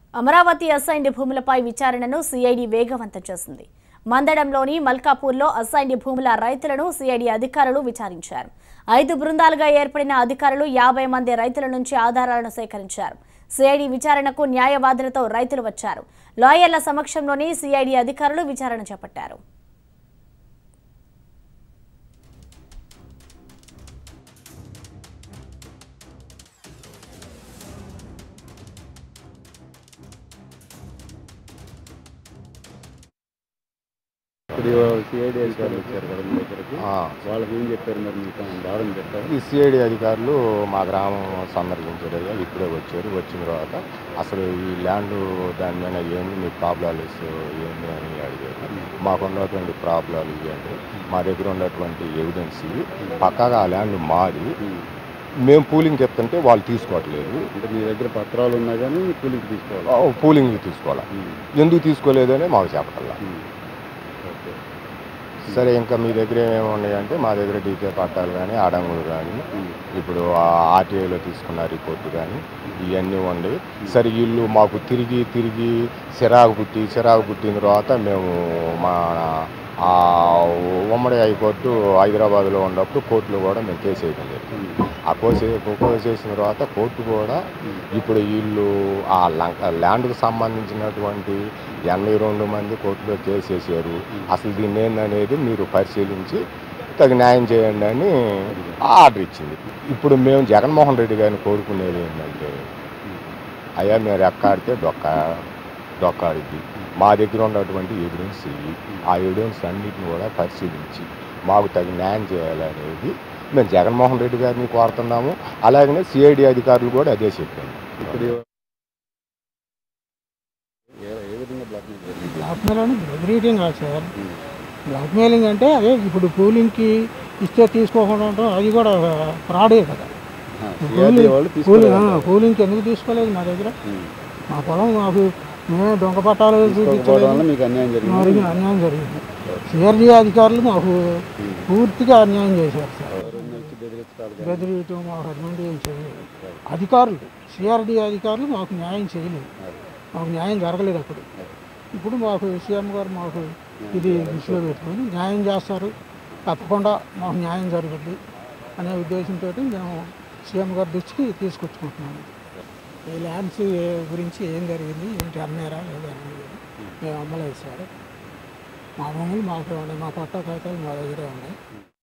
Amaravati assigned భూములపై విచారణను CID వేగవంతం చేసింది మందడంలోని మల్కాపూర్లో అసైన్డ్ భూముల రైతులను సిఐడి అధికారులు విచారించారు ఐదు బృందాలుగా ఏర్పడిన అధికారులు యాభై మంది రైతుల నుంచి ఆధారాలను సేకరించారు సిఐడి విచారణకు న్యాయవాదులతో రైతులు వచ్చారు లాయర్ల సమక్షంలోనే సిఐడి అధికారులు విచారణ చేపట్టారు ఇప్పుడు సిఐడి అధికారులు వచ్చారు కదా మీ దగ్గరికి ఆ, వాళ్ళకి ఏం చెప్పారు మరి మీకు దారుణం చెప్పారు ఈ సిఐడి అధికారులు మా గ్రామం సందర్శించారు అయ్యా ఇప్పుడే వచ్చారు వచ్చిన తర్వాత అసలు ఈ ల్యాండ్ దాని మీద ఏంది మీ ప్రాబ్లాలు ఏంది అని అడిగారు మాకు ఉన్నటువంటి ప్రాబ్లాలు ఇవ్వండి మా దగ్గర ఉన్నటువంటి ఎవిడెన్స్ ఇవి పక్కాగా ఆ ల్యాండ్ మాది మేము పూలింగ్ చెప్తుంటే వాళ్ళు తీసుకోవట్లేదు అంటే మీ దగ్గర పత్రాలు ఉన్నా కానీ కూలికి తీసుకోవాలి ఆ, పూలింగ్ తీసుకోవాలి ఉమ్, ఎందుకు తీసుకోలేదని మాకు చెప్పగల ఉమ్. ఓకే సరే ఇంకా మీ దగ్గర ఏమేమి ఉన్నాయంటే మా దగ్గర డీకే పట్టాలు కానీ అడంగులు కానీ ఉమ్, ఇప్పుడు ఆర్టీఐలో తీసుకున్న రిపోర్ట్ కానీ ఇవన్నీ ఉండి సరే వీళ్ళు మాకు తిరిగి తిరిగి చిరాకు పుట్టి చిరాకు పుట్టిన తర్వాత మేము మా ఆ ఉమ్మడి హైకోర్టు హైదరాబాద్లో ఉన్నప్పుడు కోర్టులో కూడా మేము కేసు వేయడం లేదు ఉమ్, ఆ కోసి కేసు వేసిన తర్వాత కోర్టు కూడా ఇప్పుడు వీళ్ళు ఆ లం- ల్యాండ్కు సంబంధించినటువంటి ఎనభై రెండు మంది కోర్టులో కేసు వేసారు అసలు దీన్ని ఏందనేది మీరు పరిశీలించి తగు న్యాయం చేయండి అని ఆర్డర్ ఇచ్చింది ఇప్పుడు మేము జగన్మోహన్ రెడ్డి గారిని కోరుకునేది ఏంటంటే అయ్యా మీరు ఎక్కాడితే డొక్క డొక్కాడిద్ది మా దగ్గర ఉన్నటువంటి ఎవిడెన్స్ ఇవి ఆ ఎవిడెన్స్ అన్నిటిని కూడా పరిశీలించి మాకు తగిన న్యాయం చేయాలనేది మేము జగన్మోహన్ రెడ్డి గారిని కోరుతున్నాము అలాగనే సిఐడి అధికారులు కూడా అదే చెప్పారు ఇప్పుడు ఏ- ఏ విధంగా బ్లాక్ జరిగింది బ్లాక్మెయిల్ అని బెదిరియటం కాదు సార్ ఉమ్, బ్లాక్మెయిలింగ్ అంటే అదే ఇప్పుడు కూలింగ్కి ఇస్తే తీసుకోకుండా ఉండటం అది కూడా ఫ్రాడే కదా ఆ, సిఐడి వాళ్ళు కూలింగ్ తీసుకోవాలి కూలింగ్కి ఎందుకు తీసుకోలేదు మా దగ్గర ఉమ్, మా పొలం మాకు మేమే దొంగ పట్టాలు తీసుకోకపోవడం చూపించలేదు వల్ల మీకు అన్యాయం జరిగింది మరి అన్యాయం జరిగింది సిఆర్జీ అధికారులు మాకు పూర్తిగా అన్యాయం చేశారు సార్ ఎవరైనా వచ్చి బెదిరించాలి కానీ బెదిరియటం మాకు అటువంటి ఏం చేయలేదు అధికారులు సిఆర్డీ అధికారులు మాకు న్యాయం చేయలేదు మాకు న్యాయం జరగలేదు అప్పుడు ఇప్పుడు మాకు సీఎం గారు మాకు ఇది దృష్టిలో పెట్టుకొని న్యాయం చేస్తారు తప్పకుండా మాకు న్యాయం జరుగుద్ది అనే ఉద్దేశంతో మేము సీఎం గారి దృష్టికి తీసుకొచ్చుకుంటున్నాము ఈ ల్యాండ్స్ గురించి ఏం జరిగింది ఏంటి అమ్మారా లేదా అనేది మేము అమ్మలేదు సార్ మా భూములు మాకే ఉన్నాయి మా పట్టా కాగితాలు మా దగ్గరే ఉన్నాయి